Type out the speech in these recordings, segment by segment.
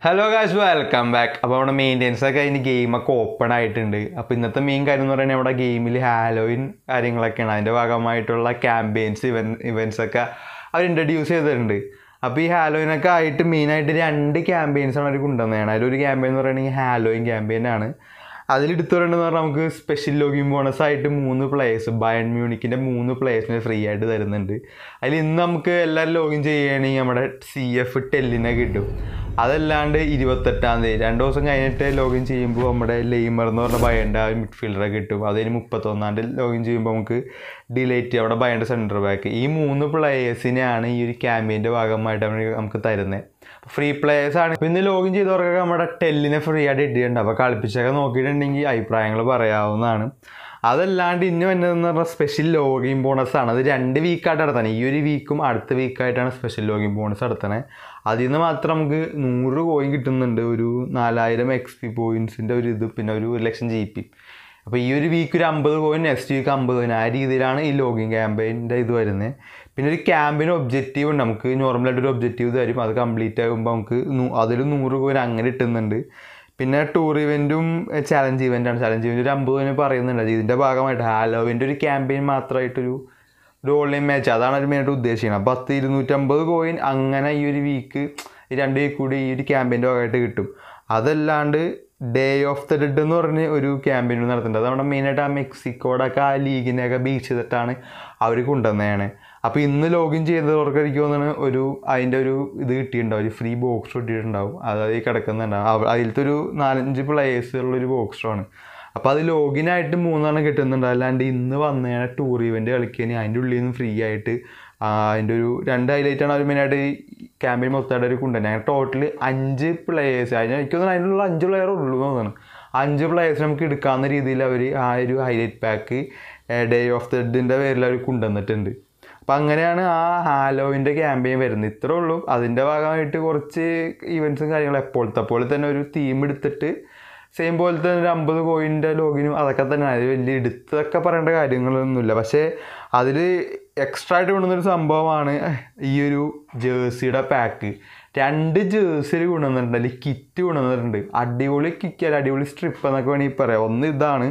hello Gauss welcome back അപ്പോൾ നമ്മുടെ maintenance ഒക്കെ അതിന് ഗെയിമൊക്കെ ഓപ്പൺ ആയിട്ടുണ്ട് അപ്പോൾ ഇന്നത്തെ മെയിൻ കാര്യം എന്ന് പറയുന്നത് നമ്മുടെ ഗെയിമിൽ ഹാലോയിൻ കാര്യങ്ങളൊക്കെയാണ് അതിൻ്റെ ഭാഗമായിട്ടുള്ള ക്യാമ്പയിൻസ് ഇവൻ ഇവൻസ് ഒക്കെ അവർ ഇൻട്രഡ്യൂസ് ചെയ്തിട്ടുണ്ട് അപ്പോൾ ഈ ഹാലോയിനൊക്കെ ആയിട്ട് മെയിനായിട്ട് രണ്ട് ക്യാമ്പയിൻസാണ് അവർ കൊണ്ടുവന്നതാണ് അതിലൊരു ക്യാമ്പയിൻ എന്ന് പറയുകയാണെങ്കിൽ ഹാലോയിൻ ക്യാമ്പയിൻ ആണ് അതിലെടുത്തു പറയേണ്ടതെന്ന് പറഞ്ഞാൽ നമുക്ക് സ്പെഷ്യൽ ലോഗിൻ ബോണസ് ആയിട്ട് മൂന്ന് പ്ലേയേഴ്സ് ബയൺ മ്യൂണിക്കിൻ്റെ മൂന്ന് പ്ലേയേഴ്സിനെ ഫ്രീ ആയിട്ട് തരുന്നുണ്ട് അതിൽ ഇന്ന് നമുക്ക് എല്ലാവരും ലോഗിൻ ചെയ്യുകയാണെങ്കിൽ നമ്മുടെ സി എഫ് ടെല്ലിനെ കിട്ടും അതല്ലാണ്ട് ഇരുപത്തെട്ടാം തീയതി രണ്ട് ദിവസം കഴിഞ്ഞിട്ട് ലോഗിൻ ചെയ്യുമ്പോൾ നമ്മുടെ ലെയ്മർ എന്ന് പറഞ്ഞ ബയൻ്റെ ആ മിഡ്ഫീൽഡറെ കിട്ടും അതിന് മുപ്പത്തൊന്നാം തീയതി ലോഗിൻ ചെയ്യുമ്പോൾ നമുക്ക് ഡിലേറ്റ് അവിടെ ബയൻ്റെ സെൻറ്റർ ബാക്ക് ഈ മൂന്ന് പ്ലേയേഴ്സിനെയാണ് ഈ ഒരു ക്യാമ്പയിൻ്റെ ഭാഗമായിട്ട് അവർ നമുക്ക് തരുന്നത് ഫ്രീ പ്ലേയേഴ്സ് ആണ് ഇപ്പൊ ഇന്ന് ലോഗിൻ ചെയ്തവർക്കൊക്കെ നമ്മുടെ ടെല്ലിനെ ഫ്രീ ആയിട്ട് ഇട്ടിട്ടുണ്ട് അപ്പോൾ കളിപ്പിച്ചൊക്കെ നോക്കിയിട്ടുണ്ടെങ്കിൽ അഭിപ്രായങ്ങൾ പറയാവുന്നതാണ് അതല്ലാണ്ട് ഇന്ന് വന്നതെന്ന് പറഞ്ഞാൽ സ്പെഷ്യൽ ലോഗിൻ ബോണസ് ആണ് അത് രണ്ട് വീക്കായിട്ട് നടത്തണേ ഈ ഒരു വീക്കും അടുത്ത വീക്കായിട്ടാണ് സ്പെഷ്യൽ ലോഗിൻ ബോണസ് നടത്തണേ അതിൽ നിന്ന് മാത്രം നമുക്ക് നൂറ് കോയിൻ കിട്ടുന്നുണ്ട് ഒരു നാലായിരം എക്സ് പി പോയിൻസിൻ്റെ ഒരു ഇത് പിന്നെ ഒരു ഒരു ലക്ഷം ജി പി അപ്പോൾ ഈ ഒരു വീക്ക് ഒരു അമ്പത് കോയിൻ നെക്സ്റ്റ് വീക്ക് അമ്പത് കോയിൻ ആ രീതിയിലാണ് ഈ ലോഗിൻ ക്യാമ്പയിൻ്റെ ഇത് വരുന്നത് പിന്നെ ഒരു ക്യാമ്പിന് ഒബ്ജക്റ്റീവ് ഉണ്ട് നമുക്ക് നോർമലായിട്ട് ഒരു ഒബ്ജക്റ്റീവ് തരും അത് കംപ്ലീറ്റ് ആകുമ്പോൾ നമുക്ക് അതിൽ നൂറ് കോയിൻ അങ്ങനെ കിട്ടുന്നുണ്ട് പിന്നെ ടൂർ ഇവൻറ്റും ചാലഞ്ച് ഇവൻ്റാണ് ചാലഞ്ച് ഇവൻ്റ് ഒരു അമ്പത് കോയിന് പറയുന്നുണ്ട് ഇതിൻ്റെ ഭാഗമായിട്ട് ഹാലോവിൻ്റെ ഒരു ക്യാമ്പയിൻ മാത്രമായിട്ടൊരു ഒരു ഓൺലൈൻ മാച്ച് അതാണ് അവർ മെയിനായിട്ട് ഉദ്ദേശിക്കുന്നത് പത്ത് ഇരുന്നൂറ്റമ്പത് കോയിൻ അങ്ങനെ ഈ ഒരു വീക്ക് ഈ രണ്ട് വീക്ക് കൂടി ഈ ഒരു ക്യാമ്പയിൻ്റെ ഭാഗമായിട്ട് കിട്ടും അതല്ലാണ്ട് ഡേ ഓഫ് ദ ഡെഡ് എന്ന് പറഞ്ഞ് ഒരു ക്യാമ്പയിൻ നടത്തുന്നുണ്ട് അത് നമ്മുടെ മെയിനായിട്ട് ആ മെക്സിക്കോടെ ഒക്കെ ആ ലീഗിനെയൊക്കെ ബീച്ച് ചെയ്തിട്ടാണ് അവർ കൊണ്ടുവന്നതാണ് അപ്പോൾ ഇന്ന് ലോഗിൻ ചെയ്തവർക്ക് എനിക്ക് തോന്നുന്നു ഒരു അതിൻ്റെ ഒരു ഇത് കിട്ടിയിട്ടുണ്ടാവും ഒരു ഫ്രീ ബോക്സ് കിട്ടിയിട്ടുണ്ടാവും അതായത് ഈ കിടക്കുന്നുണ്ടാവും അതിലത്തെ ഒരു നാലഞ്ച് പ്ലേയേഴ്സ് ഉള്ളൊരു ബോക്സറാണ് അപ്പോൾ അത് ലോഗിനായിട്ട് മൂന്നെണ്ണം കിട്ടുന്നുണ്ട് അല്ലാണ്ട് ഇന്ന് വന്നതാണ് ടൂർ ഇവൻ്റ് കളിക്കാൻ അതിൻ്റെ ഉള്ളിൽ നിന്ന് ഫ്രീ ആയിട്ട് അതിൻ്റെ ഒരു രണ്ട് ഹൈലൈറ്റാണ് അവർ മെയിനായിട്ട് ഈ ക്യാമ്പയിൻ മൊത്തമായിട്ട് ഒരു കൊണ്ടുവരുന്നത് അങ്ങനെ ടോട്ടൽ അഞ്ച് പ്ലേയേഴ്സ് അതിന് എനിക്ക് തോന്നുന്നു അതിനുള്ള അഞ്ച് പ്ലെയർ ഉള്ളൂ എന്ന് തോന്നുന്നു അഞ്ച് പ്ലേയേഴ്സ് നമുക്ക് എടുക്കാവുന്ന രീതിയിൽ അവർ ആ ഒരു highlight pack day of the ഡെഡിൻ്റെ പേരിൽ അവർ കൊണ്ടുവന്നിട്ടുണ്ട് അപ്പം അങ്ങനെയാണ് ആ ഹാലോവിൻ്റെ ക്യാമ്പയിൻ വരുന്നത് ഇത്രേ ഉള്ളൂ അതിൻ്റെ ഭാഗമായിട്ട് കുറച്ച് ഈവൻസും കാര്യങ്ങളും എപ്പോഴത്തെ പോലെ തന്നെ ഒരു തീം എടുത്തിട്ട് സെയിം പോലെ തന്നെ ഒരു അമ്പത് കോയിൻ്റെ ലോഗിനും അതൊക്കെ തന്നെ അത് വലിയ എടുത്തൊക്കെ പറയേണ്ട കാര്യങ്ങളൊന്നുമില്ല പക്ഷേ അതിൽ എക്സ്ട്രാ ആയിട്ട് കൊണ്ടുവന്നൊരു സംഭവമാണ് ഈ ഒരു ജേഴ്സിയുടെ പാക്ക് രണ്ട് ജേഴ്സിയിൽ കൊണ്ടുവന്നിട്ടുണ്ട് അല്ലെങ്കിൽ കിറ്റ് കൊണ്ടുവന്നിട്ടുണ്ട് അടിപൊളി കിക്കല്ല അടിപൊളി സ്ട്രിപ്പ് എന്നൊക്കെ വേണമെങ്കിൽ പറയാം ഒന്ന് ഇതാണ്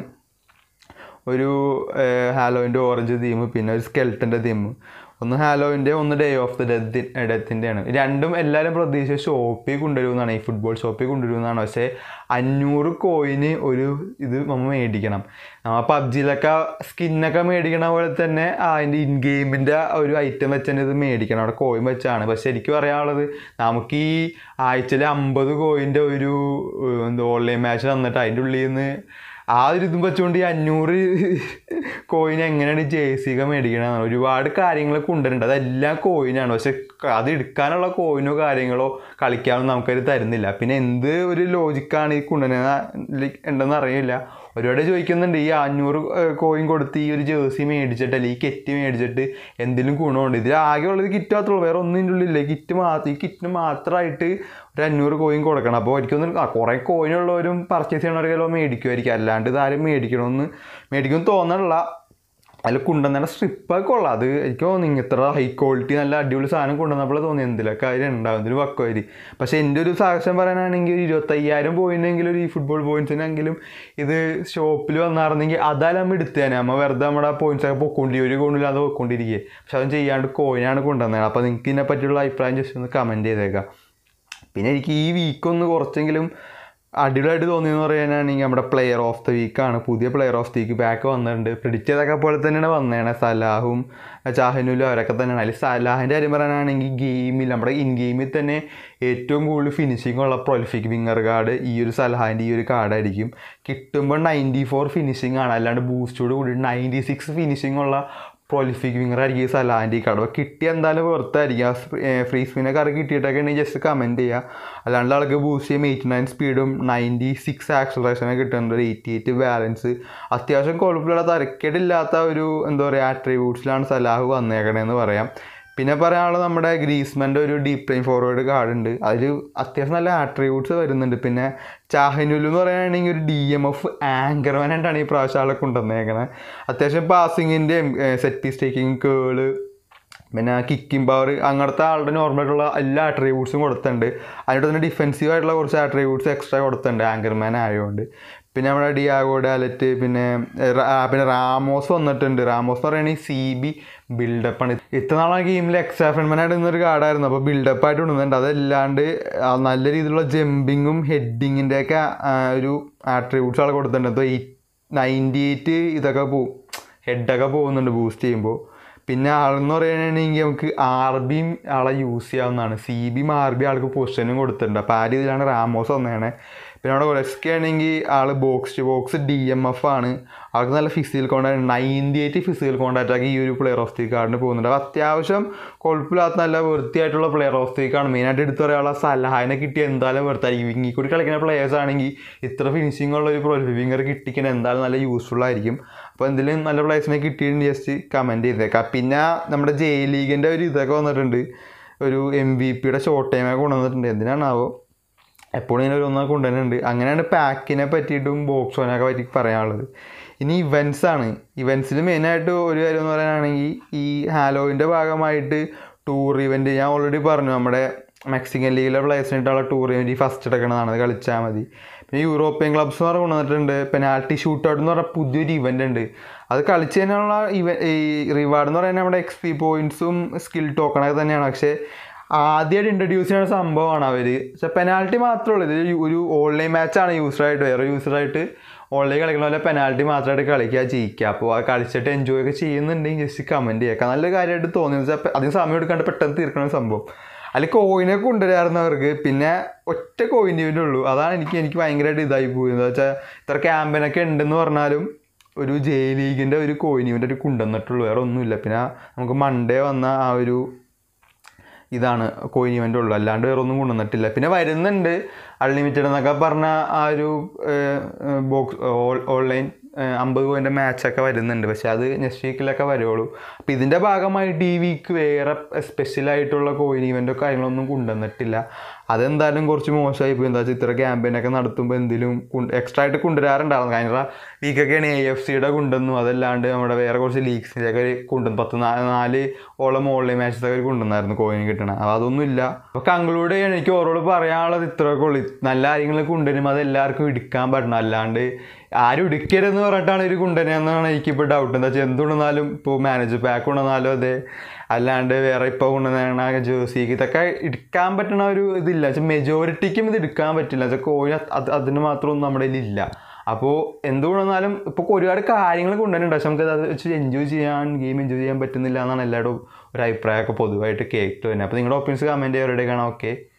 ഒരു ഹാലോവിൻ്റെ ഓറഞ്ച് തീം പിന്നെ ഒരു സ്കെൽട്ടൻ്റെ തീം ഒന്ന് ഹാലോവിൻ്റെ ഒന്ന് ഡേ ഓഫ് ദ ഡെത്ത് ഡെത്തിൻ്റെയാണ് രണ്ടും എല്ലാവരും പ്രതീക്ഷിച്ച ഷോപ്പിൽ കൊണ്ടുവരുമെന്നാണ് ഈ ഫുട്ബോൾ ഷോപ്പിൽ കൊണ്ടുവരുമെന്നാണ് പക്ഷേ അഞ്ഞൂറ് കോയിന് ഒരു ഇത് നമ്മൾ മേടിക്കണം നമ്മൾ പബ്ജിയിലൊക്കെ സ്കിന്നൊക്കെ മേടിക്കണ പോലെ തന്നെ അതിൻ്റെ ഇൻ ഗെയിമിൻ്റെ ഒരു ഐറ്റം വെച്ച് തന്നെ ഇത് മേടിക്കണം അവിടെ കോയിൻ വെച്ചാണ് പക്ഷെ എനിക്ക് പറയാനുള്ളത് നമുക്ക് ഈ ആഴ്ചയിൽ അമ്പത് കോയിൻ്റെ ഒരു എന്താ ഓൺലൈൻ മാച്ച് തന്നിട്ട് അതിൻ്റെ ഉള്ളിൽ നിന്ന് ആ ഒരു ഇതും വെച്ചുകൊണ്ട് ഈ അഞ്ഞൂറ് കോയിൻ എങ്ങനെയാണ് ജേഴ്സിയൊക്കെ മേടിക്കണമെന്ന് ഒരുപാട് കാര്യങ്ങൾ കൊണ്ടുവരുന്നുണ്ട് അതെല്ലാം കോയിനാണ് പക്ഷെ അത് എടുക്കാനുള്ള കോയിനോ കാര്യങ്ങളോ കളിക്കാനോ നമുക്കത് തരുന്നില്ല പിന്നെ എന്ത് ഒരു ലോജിക്കാണ് ഈ കൊണ്ടുവരുന്നത് ഉണ്ടെന്ന് അറിയില്ല ഒരുപാട് ചോദിക്കുന്നുണ്ട് ഈ അഞ്ഞൂറ് കോയിൻ കൊടുത്ത് ഈ ഒരു ജേഴ്സി മേടിച്ചിട്ട് അല്ലെങ്കിൽ ഈ കെറ്റ് മേടിച്ചിട്ട് എന്തെങ്കിലും ഗുണമുണ്ട് ഇതിൽ ആകെയുള്ളത് കിറ്റ് മാത്രമേ ഉള്ളൂ വേറെ ഒന്നും ഉള്ളില്ല കിറ്റ് മാത്രം ഈ കിറ്റിന് മാത്രമായിട്ട് ഒരു അഞ്ഞൂറ് കോയിൻ കൊടുക്കണം അപ്പോൾ എനിക്കൊന്നും ആ കുറേ കോയിനുള്ളവരും പർച്ചേസ് ചെയ്യണവർക്കെല്ലോ മേടിക്കുമായിരിക്കും അല്ലാണ്ട് ഇതാരും മേടിക്കണമെന്ന് മേടിക്കുമെന്ന് തോന്നണില്ല അതിൽ കൊണ്ടുവന്ന സ്ട്രിപ്പൊക്കെ കൊള്ളാം അത് എനിക്ക് തോന്നി ഇത്ര ഹൈ ക്വാളിറ്റി നല്ല അടിപൊളി സാധനം കൊണ്ടുവന്നപ്പോൾ തോന്നി എന്തിലൊക്കെ കാര്യം ഉണ്ടാവും ഇതിന് വക്കുമായിരി പക്ഷേ എൻ്റെ ഒരു സാക്ഷ്യം പറയാനാണെങ്കിൽ ഒരു ഇരുപത്തയ്യായിരം പോയിൻ്റെങ്കിലും ഒരു ഈ ഫുട്ബോൾ പോയിൻറ്റ്സിനെങ്കിലും ഇത് ഷോപ്പിൽ വന്നായിരുന്നെങ്കിൽ അതായാലും നമ്മൾ എടുത്തേനെ നമ്മൾ വെറുതെ നമ്മുടെ പോയിൻറ്റ്സൊക്കെ പൊക്കോണ്ടി ഒരു കൊണ്ടില്ലാതെ പൊക്കോണ്ടിരിക്കുക പക്ഷെ അതും ചെയ്യാണ്ട് കോയിനാണ് കൊണ്ടുവന്നത് അപ്പോൾ നിങ്ങൾക്ക് ഇതിനെ പറ്റിയുള്ള അഭിപ്രായം ജസ്റ്റ് ഒന്ന് കമൻറ്റ് ചെയ്തേക്കാം പിന്നെ എനിക്ക് ഈ വീക്കൊന്ന് കുറച്ചെങ്കിലും അടിപൊളിയായിട്ട് തോന്നിയെന്ന് പറയാനാണെങ്കിൽ നമ്മുടെ പ്ലെയർ ഓഫ് ദ വീക്കാണ് പുതിയ player of the week back വന്നിട്ടുണ്ട് പ്രിഡിക്റ്റ് ചെയ്തൊക്കെ പോലെ തന്നെയാണ് വന്നതാണ് സലാഹും ചാഹനുലും അവരൊക്കെ തന്നെയാണ് അതിൽ സലാഹിൻ്റെ കാര്യം പറയാനാണെങ്കിൽ ഗെയിമിൽ നമ്മുടെ ഇൻ ഗെയിമിൽ തന്നെ ഏറ്റവും കൂടുതൽ ഫിനിഷിംഗ് ഉള്ള പ്രൊലിഫിക് വിങ്ങർ കാർഡ് ഈ ഒരു സലാഹിൻ്റെ ഈ ഒരു കാർഡായിരിക്കും കിട്ടുമ്പോൾ നയൻറ്റി ഫോർ ഫിനിഷിംഗ് ആണ് അല്ലാണ്ട് ബൂസ്റ്റോട് കൂടി നയൻറ്റി സിക്സ് ഫിനിഷിംഗ് ഉള്ള പ്രൊലിഫിക് വിങ്ങർ ആയിരിക്കും സലാൻ്റെ ഈ കടവ കിട്ടി എന്തായാലും വെറുത്തായിരിക്കും ആ ഫ്രീ സ്പിനൊക്കെ ആർക്ക് കിട്ടിയിട്ടൊക്കെ ഉണ്ടെങ്കിൽ ജസ്റ്റ് കമൻറ്റ് ചെയ്യുക അല്ലാണ്ട് ആൾക്ക് ബൂസ്റ്റ് ചെയ്യും എയ്റ്റി നയൻ സ്പീഡും നയൻറ്റി സിക്സ് ആക്സലറേഷനൊക്കെ കിട്ടുന്നുണ്ട് ഒരു എയ്റ്റി എയ്റ്റ് ബാലൻസ് അത്യാവശ്യം കുഴപ്പമില്ലാത്ത തരക്കേടില്ലാത്ത ഒരു എന്താ പറയുക ആട്രിബ്യൂട്ട്സിലാണ് സലാഹ് വന്നേക്കണേന്ന് പറയാം പിന്നെ പറയാനുള്ളത് നമ്മുടെ ഗ്രീസ്മൻ്റെ ഒരു ഡീപ് ലൈൻ ഫോർവേഡ് കാർഡ് ഉണ്ട് അതിൽ അത്യാവശ്യം നല്ല ആട്രിബ്യൂട്ട്സ് വരുന്നുണ്ട് പിന്നെ ചാഹനുലു എന്ന് പറയുകയാണെങ്കിൽ ഒരു ഡി എം എഫ് ആങ്കർമാനായിട്ടാണ് ഈ പ്രാവശ്യം ആളെ കൊണ്ടുവന്നേക്കണത് അത്യാവശ്യം പാസിങ്ങിൻ്റെയും സെറ്റ് പീസ് ടേക്കിങ് കേള് പിന്നെ കിക്കിംഗ് പവർ അങ്ങനത്തെ ആളുടെ നോർമലായിട്ടുള്ള എല്ലാ ആട്രിബ്യൂട്ട്സും കൊടുത്തിട്ടുണ്ട് അതിനോട് തന്നെ ഡിഫെൻസീവ് ആയിട്ടുള്ള കുറച്ച് ആട്രിബ്യൂട്ട്സ് എക്സ്ട്രാ കൊടുത്തിട്ടുണ്ട് ആങ്കർമാൻ ആയതുകൊണ്ട് പിന്നെ നമ്മുടെ ഡിയാഗോ ഡാലറ്റ് പിന്നെ റ- ആ, പിന്നെ റാമോസ് വന്നിട്ടുണ്ട് റാമോസ് എന്ന് പറയുകയാണെങ്കിൽ സി ബി ബിൽഡപ്പാണ് ഇത്ര നാളെ ഗെയിമിൽ എക്സാഫൻമാനായിട്ട് ഇന്നൊരു കാർഡായിരുന്നു അപ്പോൾ ബിൽഡപ്പ് ആയിട്ട് ഇടുന്നുണ്ട് അതല്ലാണ്ട് ആ, നല്ല രീതിയിലുള്ള ജമ്പിങ്ങും ഹെഡിങ്ങിൻ്റെ ഒക്കെ ഒരു ആട്രിബ്യൂട്ട്സ് ആൾ കൊടുത്തിട്ടുണ്ട് അപ്പോൾ ഈ നയൻറ്റി എയ്റ്റ് ഇതൊക്കെ പോവും ഹെഡൊക്കെ പോകുന്നുണ്ട് ബൂസ്റ്റ് ചെയ്യുമ്പോൾ പിന്നെ ആളെന്ന് പറയുകയാണെങ്കിൽ നമുക്ക് ആർ ബിയും ആളെ യൂസ് ചെയ്യാവുന്നതാണ് സി ബിയും ആർ ബി ആൾക്ക് പൊസിഷനും കൊടുത്തിട്ടുണ്ട് അപ്പോൾ ആ രീതിയിലാണ് റാമോസ് വന്നതാണ് പിന്നെ അവിടെ ഒരസ്കി ആണെങ്കിൽ ആൾ box to box D M F ആണ് ആൾക്ക് നല്ല physical contact ninety eight physical contact ആക്കി ഈ ഒരു പ്ലെയർ ഓഫ് ദി കാർഡിന് പോകുന്നുണ്ട് അപ്പോൾ അത്യാവശ്യം കുഴപ്പമില്ലാത്ത നല്ല വൃത്തിയായിട്ടുള്ള പ്ലെയർ ഓഫ് ദി കാർഡ് മെയിനായിട്ട് എടുത്തു പറയാനുള്ള സലഹാനെ കിട്ടിയ എന്തായാലും വെറുത്തായിരിക്കും വിങ്ങി കൂടി കളിക്കുന്ന പ്ലേയേഴ്സ് ആണെങ്കിൽ ഇത്ര ഫിനിഷിംഗ് ഉള്ള ഒരു പ്രൊ വിങ്ങർ കിട്ടിക്കാൻ എന്തായാലും നല്ല യൂസ്ഫുൾ ആയിരിക്കും അപ്പോൾ എന്തെങ്കിലും നല്ല പ്ലേയേഴ്സിനെ കിട്ടിയിട്ടുണ്ട് ജസ്റ്റ് കമൻറ്റ് ചെയ്തേക്കാം പിന്നെ നമ്മുടെ ജെ ലീഗിൻ്റെ ഒരു ഇതൊക്കെ വന്നിട്ടുണ്ട് ഒരു എം വി പിയുടെ ഷോർട്ട് ടൈമൊക്കെ കൊണ്ടുവന്നിട്ടുണ്ട് എന്തിനാണാവോ എപ്പോഴും ഇങ്ങനെ ഓരോന്നൊക്കെ കൊണ്ടുവരുന്നുണ്ട് അങ്ങനെയാണ് പാക്കിനെ പറ്റിയിട്ടും ബോക്സോനൊക്കെ പറ്റി പറയാനുള്ളത് ഇനി ഇവൻസ് ആണ് ഇവൻസിൽ മെയിനായിട്ട് ഒരു കാര്യം എന്ന് പറയാനാണെങ്കിൽ ഈ ഹാലോവിൻ്റെ ഭാഗമായിട്ട് ടൂർ ഇവൻറ്റ് ഞാൻ ഓൾറെഡി പറഞ്ഞു നമ്മുടെ മെക്സിക്കൻ ലീഗിലെ പ്ലേയേഴ്സിനായിട്ടുള്ള ടൂർ ഇവൻറ്റ് ഈ ഫസ്റ്റ് എടുക്കണതാണ് അത് കളിച്ചാൽ മതി പിന്നെ യൂറോപ്യൻ ക്ലബ്സ് എന്ന് പറഞ്ഞ് കൊണ്ടുവന്നിട്ടുണ്ട് പെനാൽറ്റി ഷൂട്ട് ഔട്ട് എന്ന് പറഞ്ഞ പുതിയൊരു ഇവൻ്റ് ഉണ്ട് അത് കളിച്ച് തന്നെയുള്ള ഇവ ഈ റിവാർഡ് എന്ന് പറയുന്നത് നമ്മുടെ എക്സ് പി പോയിൻറ്റ്സും സ്കിൽ ടോക്കണൊക്കെ തന്നെയാണ് പക്ഷേ ആദ്യമായിട്ട് ഇൻട്രൊഡ്യൂസ് ചെയ്യുന്ന സംഭവമാണ് അവർ പക്ഷെ പെനാൽറ്റി മാത്രമേ ഉള്ളൂ ഇത് ഒരു ഓൺലൈൻ മാച്ചാണ് യൂസറായിട്ട് വേറെ യൂസറായിട്ട് ഓൺലൈൻ കളിക്കുന്ന പോലെ പെനാൽറ്റി മാത്രമായിട്ട് കളിക്കുക ജയിക്കുക അപ്പോൾ അത് കളിച്ചിട്ട് എൻജോയ് ഒക്കെ ചെയ്യുന്നുണ്ടെങ്കിൽ ജസ്റ്റ് കമൻറ്റ് ചെയ്യുക നല്ലൊരു കാര്യമായിട്ട് തോന്നി വെച്ചാൽ അതിന് സമയം എടുക്കാണ്ട് പെട്ടെന്ന് തീർക്കണ ഒരു സംഭവം അതിൽ കോയിനൊക്കെ കൊണ്ടുവരാറുന്നവർക്ക് പിന്നെ ഒറ്റ കോയിൻ ഇവൻ്റെ ഉള്ളൂ അതാണ് എനിക്ക് എനിക്ക് ഭയങ്കരമായിട്ട് ഇതായി പോയി എന്താ വെച്ചാൽ ഇത്ര ക്യാമ്പയിനൊക്കെ ഉണ്ടെന്ന് പറഞ്ഞാലും ഒരു ജെ ലീഗിൻ്റെ ഒരു കോയിൻ ഇവൻ്റെ ഒരു കൊണ്ടുവന്നിട്ടുള്ളൂ വേറെ ഒന്നുമില്ല പിന്നെ നമുക്ക് മൺഡേ വന്ന ആ ഒരു ഇതാണ് കോയിൻ ഇവൻ്റ് ഉള്ളൂ അല്ലാണ്ട് വേറെ ഒന്നും കൊണ്ടുവന്നിട്ടില്ല പിന്നെ വരുന്നുണ്ട് അൺലിമിറ്റഡ് എന്നൊക്കെ പറഞ്ഞ ആ ഒരു ബോക്സ് ഓൺലൈൻ അമ്പത് പോയിൻ്റെ മാച്ചൊക്കെ വരുന്നുണ്ട് പക്ഷെ അത് നെക്സ്റ്റ് വീക്കിലൊക്കെ വരുള്ളൂ അപ്പോൾ ഇതിൻ്റെ ഭാഗമായിട്ട് ഈ വീക്ക് വേറെ സ്പെഷ്യലായിട്ടുള്ള കോയിൻ ഇവൻ്റോ കാര്യങ്ങളൊന്നും കൊണ്ടുവന്നിട്ടില്ല അതെന്തായാലും കുറച്ച് മോശമായി പോയി എന്താ വെച്ചാൽ ഇത്ര ക്യാമ്പയിനൊക്കെ നടത്തുമ്പോൾ എന്തെങ്കിലും എക്സ്ട്രാ ആയിട്ട് കൊണ്ടുവരാറുണ്ടായിരുന്നു കഴിഞ്ഞ വീക്കൊക്കെയാണ് എ എഫ് സിയുടെ കൊണ്ടുവന്നു അതല്ലാണ്ട് നമ്മുടെ വേറെ കുറച്ച് ലീഗ്സിൻ്റെയൊക്കെ കൊണ്ടുവന്നു പത്ത് നാ- നാല് ഓളം ഓൺലൈൻ മാച്ചസൊക്കെ കൊണ്ടുവന്നായിരുന്നു കോയിൻ കിട്ടണം അപ്പോൾ അതൊന്നും ഇല്ല അപ്പോൾ കൺക്ലൂഡ് ചെയ്യാൻ എനിക്ക് ഓരോട് പറയാനുള്ളത് ഇത്രയൊക്കെ ഉള്ളൂ നല്ല കാര്യങ്ങൾ കൊണ്ടുവരുമ്പോൾ അത് എല്ലാവർക്കും എടുക്കാൻ പറ്റണം അല്ലാണ്ട് ആരും എടുക്കരുതെന്ന് പറഞ്ഞിട്ടാണ് ഒരു കൊണ്ടുവരുന്നതെന്നാണ് എനിക്കിപ്പോൾ ഡൗട്ട് എന്താ വെച്ചാൽ എന്തുകൊണ്ടെന്നാലും ഇപ്പോൾ മാനേജർ പാക്ക് കൊണ്ടുവന്നാലും അതെ അല്ലാണ്ട് വേറെ ഇപ്പോൾ കൊണ്ടുവന്ന ജേഴ്സിക്ക് ഇതൊക്കെ എടുക്കാൻ പറ്റുന്ന ഒരു ഇതില്ല വെച്ചാൽ മെജോറിറ്റിക്കും ഇത് എടുക്കാൻ പറ്റില്ല വെച്ചാൽ കോയിൻ അത് അതിന് മാത്രമൊന്നും നമ്മുടെ കയ്യിലില്ല അപ്പോൾ എന്തുകൊണ്ടെന്നാലും ഇപ്പോൾ ഒരുപാട് കാര്യങ്ങൾ കൊണ്ടുവരുന്നുണ്ട് പക്ഷെ നമുക്ക് അത് വെച്ച് എൻജോയ് ചെയ്യാൻ ഗെയിം എൻജോയ് ചെയ്യാൻ പറ്റുന്നില്ല എന്നാണ് എല്ലാവരും ഒരു അഭിപ്രായമൊക്കെ പൊതുവായിട്ട് കേട്ടു തന്നെ അപ്പോൾ നിങ്ങളുടെ ഒപ്പീനിയൻസ് കമൻറ്റ് ചെയ്യാൻ റെഡി കാണാം ഓക്കെ